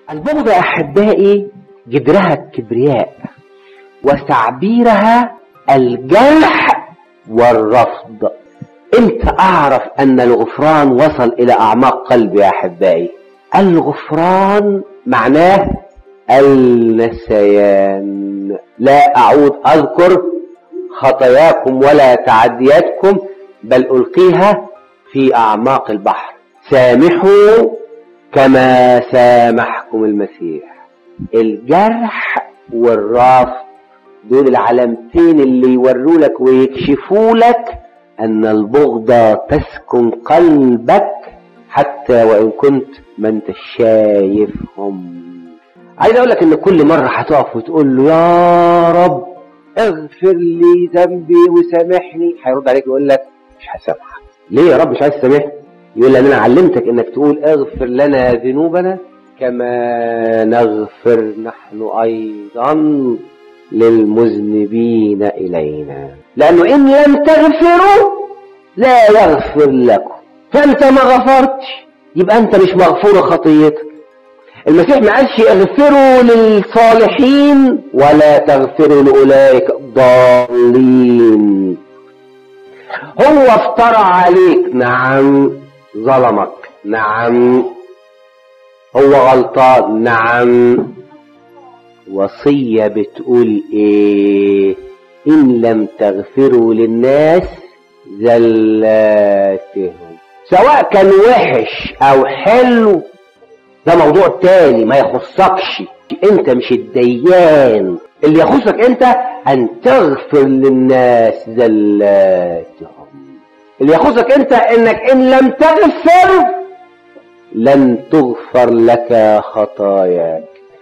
البغض يا أحبائي جدرها الكبرياء وتعبيرها الجرح والرفض امتى أعرف أن الغفران وصل إلى أعماق قلبي يا أحبائي الغفران معناه النسيان لا أعود أذكر خطاياكم ولا تعدياتكم بل ألقيها في أعماق البحر سامحوا كما سامحكم المسيح الجرح والرفض دول العلامتين اللي يوروا لك ويكشفوا لك أن البغضة تسكن قلبك حتى وإن كنت ما انت شايفهم عايز أقول لك إن كل مرة هتقف وتقول له يا رب اغفر لي ذنبي وسامحني هيرد عليك ويقول لك مش هسامحك ليه يا رب مش عايز تسامحني يقول لي انا علمتك انك تقول اغفر لنا ذنوبنا كما نغفر نحن ايضا للمذنبين الينا لانه ان لم تغفروا لا يغفر لكم فانت ما غفرتش يبقى انت مش مغفور خطيتك المسيح ما قالش اغفروا للصالحين ولا تغفروا لاولئك الضالين هو افترى عليك نعم ظلمك نعم هو غلطان نعم وصية بتقول ايه ان لم تغفروا للناس زلاتهم سواء كان وحش او حلو ده موضوع تاني ما يخصكش انت مش الديان اللي يخصك انت ان تغفر للناس زلاتهم اللي يخصك انت انك ان لم تغفر لن تغفر لك خطاياك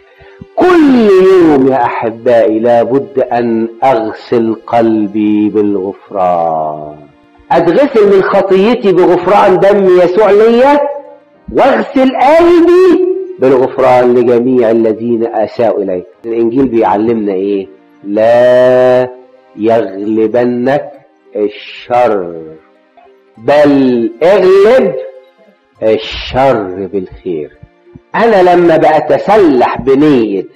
كل يوم يا احبائي لابد ان اغسل قلبي بالغفران اتغسل من خطيتي بغفران دم يسوع ليا واغسل قلبي بالغفران لجميع الذين اساءوا الي الانجيل بيعلمنا ايه لا يغلبنك الشر بل اغلب الشر بالخير انا لما بأتسلح بنية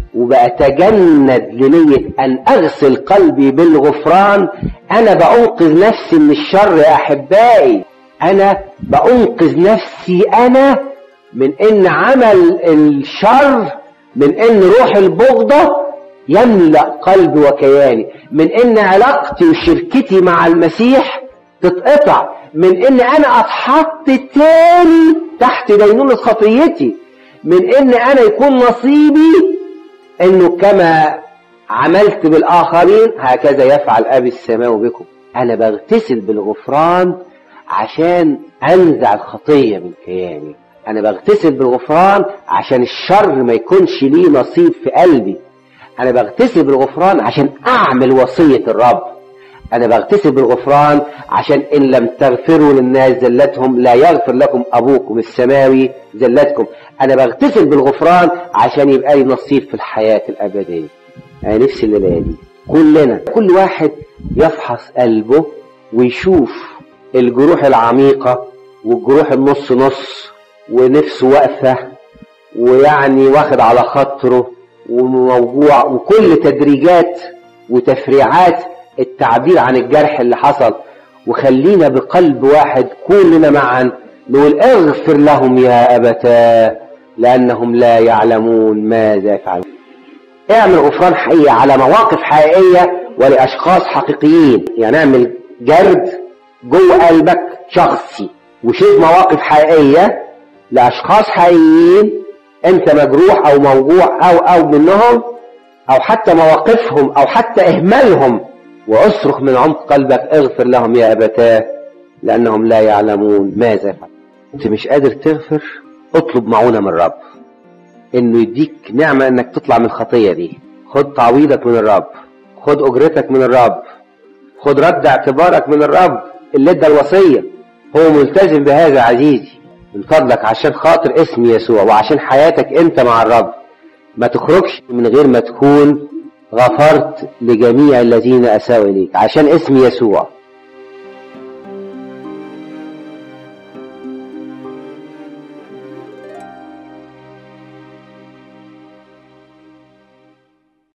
وبأتجند لنية ان اغسل قلبي بالغفران انا بأنقذ نفسي من الشر يا احبائي انا بأنقذ نفسي انا من ان عمل الشر من ان روح البغضة يملأ قلبي وكياني من ان علاقتي وشركتي مع المسيح تتقطع من ان انا اتحط تاني تحت دينونة خطيتي من ان انا يكون نصيبي انه كما عملت بالاخرين هكذا يفعل ابي السماوي بكم انا بغتسل بالغفران عشان انزع الخطية من كياني انا بغتسل بالغفران عشان الشر ما يكونش ليه نصيب في قلبي انا بغتسل بالغفران عشان اعمل وصية الرب انا بغتسل بالغفران عشان ان لم تغفروا للناس زلتهم لا يغفر لكم ابوكم السماوي زلتكم انا بغتسل بالغفران عشان يبقى لي نصيب في الحياة الابدية انا نفسي الليلة دي كلنا كل واحد يفحص قلبه ويشوف الجروح العميقة والجروح النص نص ونفسه واقفة ويعني واخد على خاطره وموجوع وكل تدريجات وتفريعات التعبير عن الجرح اللي حصل وخلينا بقلب واحد كلنا معا نقول اغفر لهم يا أبتاه لأنهم لا يعلمون ماذا يفعلون اعمل غفران حقيقي على مواقف حقيقية ولأشخاص حقيقيين يعني اعمل جرد جوه قلبك شخصي وشوف مواقف حقيقية لأشخاص حقيقيين انت مجروح او موجوع او او منهم او حتى مواقفهم او حتى اهمالهم واصرخ من عمق قلبك اغفر لهم يا ابتاه لانهم لا يعلمون ماذا يفعل انت مش قادر تغفر اطلب معونة من الرب انه يديك نعمة انك تطلع من الخطية دي خد تعويضك من الرب خد اجرتك من الرب خد رد اعتبارك من الرب اللي ادى الوصية هو ملتزم بهذا عزيزي من فضلك عشان خاطر اسم يسوع وعشان حياتك انت مع الرب ما تخرجش من غير ما تكون غفرت لجميع الذين اساءوا اليك عشان اسم يسوع